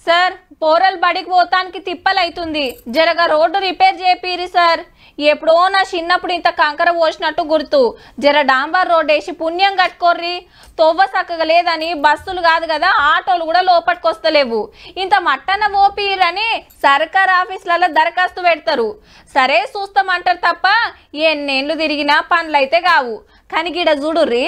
sir పోరల్ బడికి పోతానికి తిప్పలైతుంది జరగ road repair చేపిరి sir ఎప్పుడో నా చిన్నప్పుడు ఇంత కంకర పోసినట్టు గుర్తు జర డాంబర్ రోడ్ వేసి పుణ్యం కట్టుకోర్రి తొవ్వ చక్కగా లేదని బస్సులు కాదు కదా ఆటోలు కూడా లోపలికి వస్తలేవు ఇంత మట్టన ఓపిరని సర్కార్ ఆఫీసులలో దరఖాస్తు పెడతారు సరే చూస్తామంటారు తప్ప ఎన్నేళ్ళు తిరిగినా పనులైతే కావు కానీ గిడ చూడుర్రీ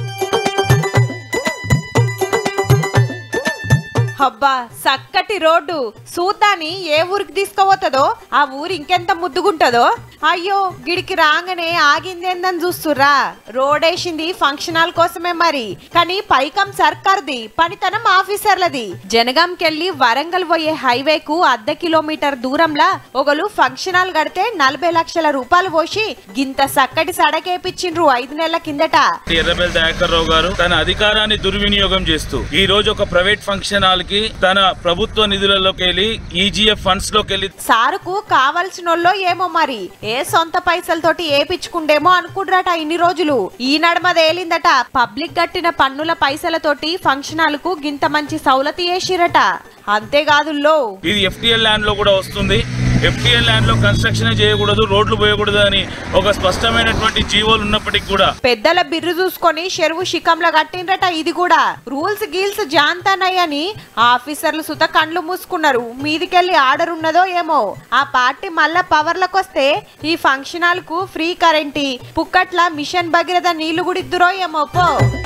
అబ్బా చక్కటి రోడ్డు సూతాని ఏ ఊరికి తీసుకుపోతుందో ఆ ఊరు ఇంకెంత ముద్దుగుంటదో అయ్యో గిడికి రాగానే ఆగిందేందని చూస్తుర్రా రోడ్ వేసింది ఫంక్షన్ హాల్ కోసమే మరి కానీ పైకం సర్కార్ది పనితనం ఆఫీసర్లది జనగాంకెళ్ళి వరంగల్ పోయే హైవేకు అర్ధ కిలోమీటర్ దూరంలా ఒకరు ఫంక్షన్ హాల్ కడితే నలభై లక్షల రూపాయలు పోసి గింత చక్కటి సడకేపిచ్చిండ్రు ఐదు నెలల కిందట ఎర్రబెల్ దయాకర్ రావు గారు తన అధికారాన్ని దుర్వినియోగం చేస్తూ ఈ రోజు ఒక ప్రైవేట్ ఫంక్షన్ హాల్ కి తన ప్రభుత్వ నిధులలోకి వెళ్ళి ఈజీఎఫ్ ఫండ్స్ లోకి వెళ్ళి సారుకు కావలసినోళ్ళో ఏమో మరి ఏ సొంత పైసలతోటి ఏపిచ్చుకుండేమో అనుకుంటారట ఇన్ని రోజులు ఈ నడమ తేలిందట పబ్లిక్ కట్టిన పన్నుల పైసలతోటి ఫంక్షన్ హాల్కు గింత మంచి సౌలతి వేసిరట అంతేకాదుల్లో ఇది ఎఫ్టిఎల్ ల్యాండ్ లో కూడా వస్తుంది ఎఫ్టిఎల్ ల్యాండ్ లో కన్స్ట్రక్షన్ చేయకూడదు రోడ్లు పోయకూడదు అని ఒక స్పష్టమైనటువంటి జీవోలు ఉన్నప్పటికీ కూడా పెద్దల బిర్రు చూసుకొని చెరువు శిఖంలో కట్టిండ్రట ఇది కూడా రూల్స్ గీల్స్ జాంతానయ్యని ఆఫీసర్లు సుత కండ్లు మూసుకున్నారు మీదికెళ్ళి ఆర్డర్ ఉన్నదో ఏమో ఆ పార్టీ మళ్ళా పవర్లకు వస్తే ఈ ఫంక్షన్ హాల్ కు ఫ్రీ కరెంటీ పుక్కట్ల మిషన్ భగీరథ నీళ్లు గుడిద్దురో ఏమో పో